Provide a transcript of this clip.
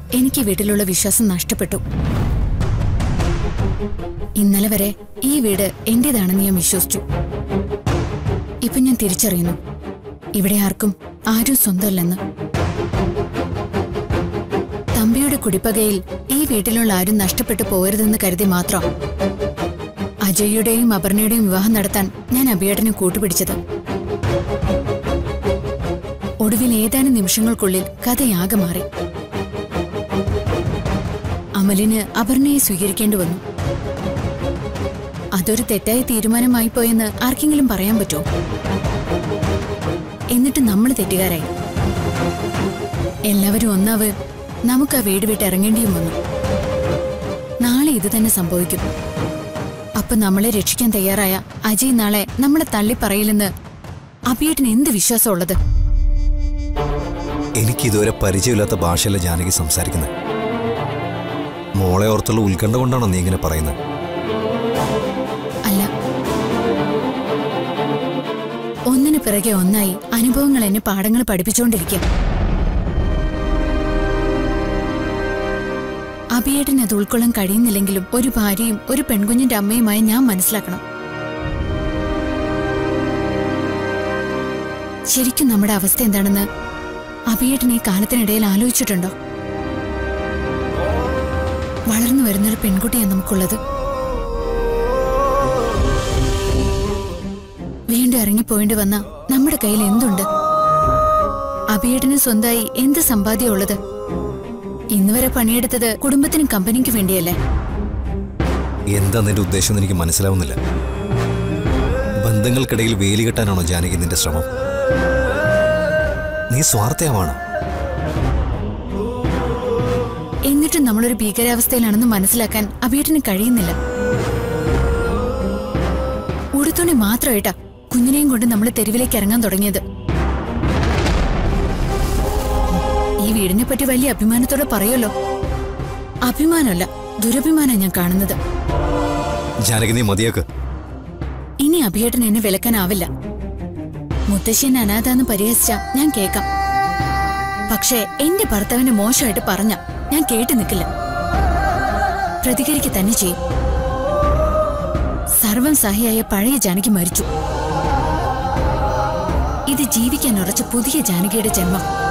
എനിക്ക് ഈ വീട്ടിലുള്ള വിശ്വാസം നഷ്ടപ്പെട്ടു ഇന്നലെ വരെ ഈ വീട് എന്റേതാണെന്ന് ഞാൻ വിശ്വസിച്ചു ഇപ്പൊ ഞാൻ തിരിച്ചറിയുന്നു ഇവിടെ ആർക്കും ആരും സ്വന്തമല്ലെന്ന് തമ്പിയുടെ കുടിപ്പകയിൽ ഈ വീട്ടിലുള്ള ആരും നഷ്ടപ്പെട്ടു പോകരുതെന്ന് കരുതി മാത്രം അജയുടെയും അപർണയുടെയും വിവാഹം നടത്താൻ ഞാൻ അഭിയേട്ടനെ കൂട്ടുപിടിച്ചത് ഒടുവിൽ ഏതാനും നിമിഷങ്ങൾക്കുള്ളിൽ കഥയാകെ മാറി അമലിന് അപർണയെ സ്വീകരിക്കേണ്ടി വന്നു അതൊരു തെറ്റായ തീരുമാനമായി പോയെന്ന് ആർക്കെങ്കിലും പറയാൻ പറ്റുമോ എന്നിട്ട് നമ്മൾ തെറ്റുകാരായി എല്ലാവരും ഒന്നാവ് നമുക്ക് ആ വീട് വിട്ട് ഇറങ്ങേണ്ടിയും വന്നു നാളെ ഇത് തന്നെ സംഭവിക്കും അപ്പൊ നമ്മളെ രക്ഷിക്കാൻ തയ്യാറായ അജയ് നാളെ നമ്മളെ തള്ളി പറയില്ലെന്ന് അഭിയേട്ടന് എന്ത് വിശ്വാസമുള്ളത് എനിക്ക് ഇതുവരെ പരിചയമില്ലാത്ത ഭാഷയല്ല ജാനകി സംസാരിക്കുന്നത് മോളെ ഓർത്തുള്ള ഉത്കണ്ഠ കൊണ്ടാണോ നീ ഇങ്ങനെ പറയുന്നത് അല്ല ഒന്നിനു പിറകെ ഒന്നായി അനുഭവങ്ങൾ എന്നെ പാഠങ്ങൾ പഠിപ്പിച്ചുകൊണ്ടിരിക്കുക അഭിയേട്ടന് അത് ഉൾക്കൊള്ളാൻ കഴിയുന്നില്ലെങ്കിലും ഒരു ഭാര്യയും ഒരു പെൺകുഞ്ഞിന്റെ അമ്മയുമായി ഞാൻ മനസ്സിലാക്കണം ശരിക്കും നമ്മുടെ അവസ്ഥ എന്താണെന്ന് അഭിയേട്ടൻ ഈ കാലത്തിനിടയിൽ ആലോചിച്ചിട്ടുണ്ടോ വളർന്നു വരുന്നൊരു പെൺകുട്ടിയാണ് നമുക്കുള്ളത് വീണ്ടും ഇറങ്ങിപ്പോയിണ്ട് വന്ന നമ്മുടെ കയ്യിൽ എന്തുണ്ട് അഭിയേട്ടന് സ്വന്തമായി എന്ത് സമ്പാദ്യം ഉള്ളത് ഇന്നുവരെ പണിയെടുത്തത് കുടുംബത്തിനും കമ്പനിക്കും വേണ്ടിയല്ലേ എന്താ നിന്റെ ഉദ്ദേശം എന്ന് എനിക്ക് മനസ്സിലാവുന്നില്ല ബന്ധങ്ങൾക്കിടയിൽ വേലി കെട്ടാനാണോ ജാനകി നിന്റെ ശ്രമം നീ സ്വാർത്ഥയമാണ് എന്നിട്ടും നമ്മളൊരു ഭീകരാവസ്ഥയിലാണെന്ന് മനസ്സിലാക്കാൻ അഭിയേട്ടന് കഴിയുന്നില്ല ഉടുത്തുണി മാത്രമായിട്ടാ കുഞ്ഞിനെയും കൊണ്ട് നമ്മൾ തെരുവിലേക്ക് ഇറങ്ങാൻ തുടങ്ങിയത് ഈ വീടിനെ പറ്റി വലിയ അഭിമാനത്തോടെ പറയുമല്ലോ അഭിമാനമല്ല ദുരഭിമാനം ഞാൻ കാണുന്നത് ജാനകി നീ മതിയാക്ക് ഇനി അഭിയേട്ടൻ എന്നെ വിലക്കാനാവില്ല മുത്തശ്ശി എന്നെ അനാഥാന്ന് പരിഹസിച്ച ഞാൻ കേൾക്കാം പക്ഷേ എന്റെ ഭർത്താവിനെ മോശമായിട്ട് പറഞ്ഞ ഞാൻ കേട്ടു നിൽക്കില്ല പ്രതികരിക്കുക തന്നെ ചെയ്യും സർവം സഹിയായ പഴയ ജാനകി മരിച്ചു ഇത് ജീവിക്കാൻ ഉറച്ച പുതിയ ജാനകിയുടെ ജന്മം